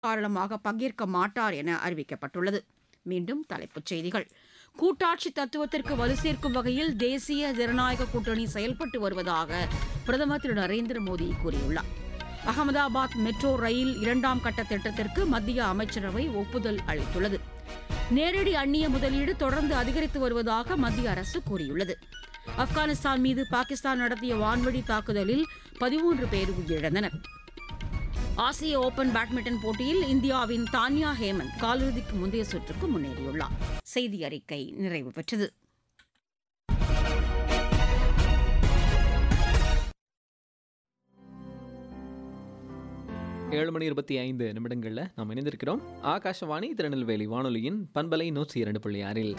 காரணமாக பங்கேற்க மாட்டார் என அறிவிக்கப்பட்டுள்ளது மீண்டும் தலைப்புச் செய்திகள் கூட்டாட்சி தத்துவத்திற்கு வலு சேர்க்கும் வகையில் தேசிய ஜனநாயக கூட்டணி செயல்பட்டு வருவதாக பிரதமர் திரு நரேந்திர மோடி கூறியுள்ளார் அகமதாபாத் மெட்ரோ ரயில் இரண்டாம் கட்ட திட்டத்திற்கு மத்திய அமைச்சரவை ஒப்புதல் அளித்துள்ளது நேரடி அந்நிய முதலீடு தொடர்ந்து அதிகரித்து வருவதாக மத்திய அரசு கூறியுள்ளது ஆப்கானிஸ்தான் மீது பாகிஸ்தான் நடத்திய வான்வழி தாக்குதலில் பதிமூன்று பேர் உயிரிழந்தனர் ஆசிய ஓபன் பேட்மிண்டன் போட்டியில் இந்தியாவின் தான்யா ஹேமந்த் காலிறுதிக்கு முந்தைய சுற்றுக்கு முன்னேறியுள்ளார் செய்தி அறிக்கை நிறைவு பெற்றது ஏழு மணி இருபத்தி ஐந்து நிமிடங்களில் நாம் இணைந்திருக்கிறோம் ஆகாஷவாணி திருநெல்வேலி வானொலியின் பண்பலை நூற்றி இரண்டு புள்ளி ஆறில்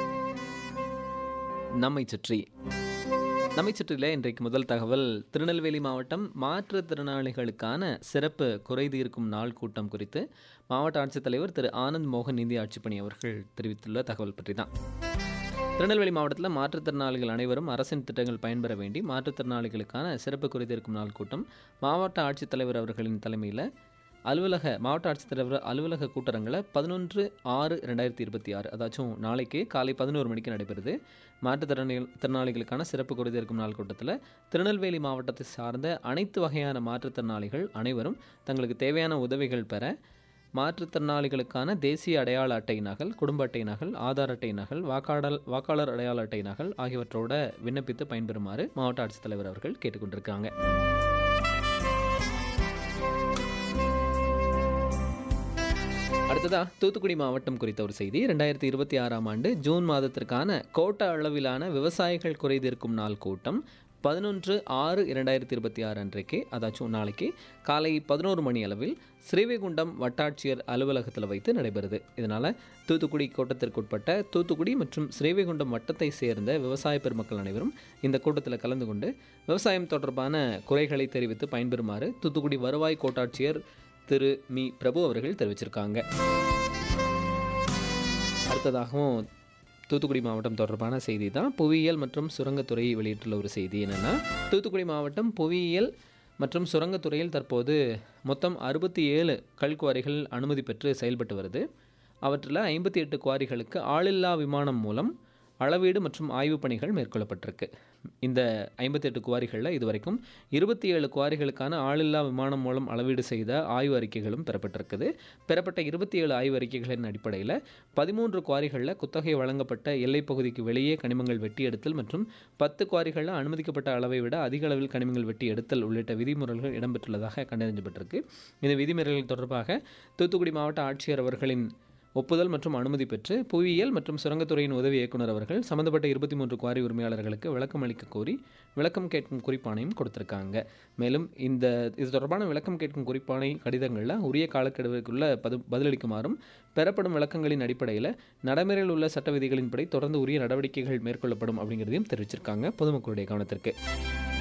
நம்மை சுற்றி நம்மை சுற்றில இன்றைக்கு முதல் தகவல் திருநெல்வேலி மாவட்டம் மாற்றுத்திறனாளிகளுக்கான சிறப்பு குறைதீர்க்கும் நாள் கூட்டம் குறித்து மாவட்ட ஆட்சித்தலைவர் திரு ஆனந்த் மோகன் இந்திய ஆட்சிப்பணி அவர்கள் தெரிவித்துள்ள தகவல் பற்றி தான் திருநெல்வேலி மாவட்டத்தில் மாற்றுத்திறனாளிகள் அனைவரும் அரசின் திட்டங்கள் பயன்பெற வேண்டி மாற்றுத்திறனாளிகளுக்கான சிறப்பு குறைதீர்க்கும் நாள் கூட்டம் மாவட்ட ஆட்சித்தலைவர் அவர்களின் தலைமையில் அலுவலக மாவட்ட ஆட்சித்தலைவர் அலுவலக கூட்டரங்கில் பதினொன்று ஆறு ரெண்டாயிரத்தி இருபத்தி ஆறு அதாச்சும் நாளைக்கு காலை பதினோரு மணிக்கு நடைபெறுது மாற்றுத்திறனாளிகள் திறனாளிகளுக்கான சிறப்பு குறைதீர்க்கும் நாள் கூட்டத்தில் திருநெல்வேலி மாவட்டத்தை சார்ந்த அனைத்து வகையான மாற்றுத்திறனாளிகள் அனைவரும் தங்களுக்கு தேவையான உதவிகள் பெற மாற்றுத்திறனாளிகளுக்கான தேசிய அடையாள அட்டை நகல் குடும்ப அட்டை நகல் ஆதார் அட்டை நகல் வாக்காளர் வாக்காளர் அடையாள அட்டை நகல் ஆகியவற்றோட விண்ணப்பித்து பயன்பெறுமாறு மாவட்ட ஆட்சித்தலைவர் அவர்கள் கேட்டுக்கொண்டிருக்காங்க அடுத்ததா தூத்துக்குடி மாவட்டம் குறித்த ஒரு செய்தி ரெண்டாயிரத்தி இருபத்தி ஆறாம் ஆண்டு ஜூன் மாதத்திற்கான கோட்ட அளவிலான விவசாயிகள் குறைதீர்க்கும் நாள் கூட்டம் பதினொன்று ஆறு இரண்டாயிரத்தி இருபத்தி ஆறு அன்றைக்கு அதாச்சும் நாளைக்கு காலை பதினோரு மணி அளவில் ஸ்ரீவைகுண்டம் வட்டாட்சியர் அலுவலகத்தில் வைத்து நடைபெறுது இதனால் தூத்துக்குடி கோட்டத்திற்குட்பட்ட தூத்துக்குடி மற்றும் ஸ்ரீவைகுண்டம் வட்டத்தை சேர்ந்த விவசாய பெருமக்கள் அனைவரும் இந்த கூட்டத்தில் கலந்து கொண்டு விவசாயம் தொடர்பான குறைகளை தெரிவித்து பயன்பெறுமாறு தூத்துக்குடி வருவாய் கோட்டாட்சியர் திரு மி பிரபு அவர்கள் தெரிவிச்சிருக்காங்க அடுத்ததாகவும் தூத்துக்குடி மாவட்டம் தொடர்பான செய்தி தான் புவியியல் மற்றும் சுரங்கத்துறை வெளியிட்டுள்ள ஒரு செய்தி என்னென்னா தூத்துக்குடி மாவட்டம் புவியியல் மற்றும் சுரங்கத்துறையில் தற்போது மொத்தம் அறுபத்தி ஏழு கல்குவாரிகள் அனுமதி பெற்று செயல்பட்டு வருது அவற்றில் ஐம்பத்தி எட்டு குவாரிகளுக்கு ஆளில்லா விமானம் மூலம் அளவீடு மற்றும் ஆய்வுப் பணிகள் மேற்கொள்ளப்பட்டிருக்கு இந்த ஐம்பத்தெட்டு குவாரிகளில் இதுவரைக்கும் இருபத்தி ஏழு குவாரிகளுக்கான ஆளில்லா விமானம் மூலம் அளவீடு செய்த ஆய்வு அறிக்கைகளும் பெறப்பட்டிருக்குது பெறப்பட்ட இருபத்தி ஏழு ஆய்வு அறிக்கைகளின் அடிப்படையில் பதிமூன்று குவாரிகளில் குத்தகை வழங்கப்பட்ட எல்லைப் பகுதிக்கு வெளியே கனிமங்கள் வெட்டி எடுத்தல் மற்றும் பத்து குவாரிகளில் அனுமதிக்கப்பட்ட அளவை விட அதிக அளவில் கனிமங்கள் வெட்டி எடுத்தல் உள்ளிட்ட விதிமுறைகள் இடம்பெற்றுள்ளதாக கண்டறிஞ்சப்பட்டிருக்கு இந்த விதிமுறைகள் தொடர்பாக தூத்துக்குடி மாவட்ட ஆட்சியர் அவர்களின் ஒப்புதல் மற்றும் அனுமதி பெற்று புவியியல் மற்றும் சுரங்கத்துறையின் உதவி இயக்குனர் அவர்கள் சம்பந்தப்பட்ட இருபத்தி மூன்று குவாரி உரிமையாளர்களுக்கு விளக்கம் அளிக்க கோரி விளக்கம் கேட்கும் குறிப்பானையும் கொடுத்திருக்காங்க மேலும் இந்த இது தொடர்பான விளக்கம் கேட்கும் குறிப்பானை கடிதங்களில் உரிய காலக்கெடுவுக்குள்ள பது பதிலளிக்குமாறும் பெறப்படும் விளக்கங்களின் அடிப்படையில் நடைமுறையில் உள்ள சட்ட விதிகளின்படி தொடர்ந்து உரிய நடவடிக்கைகள் மேற்கொள்ளப்படும் அப்படிங்கிறதையும் தெரிவிச்சிருக்காங்க பொதுமக்களுடைய கவனத்திற்கு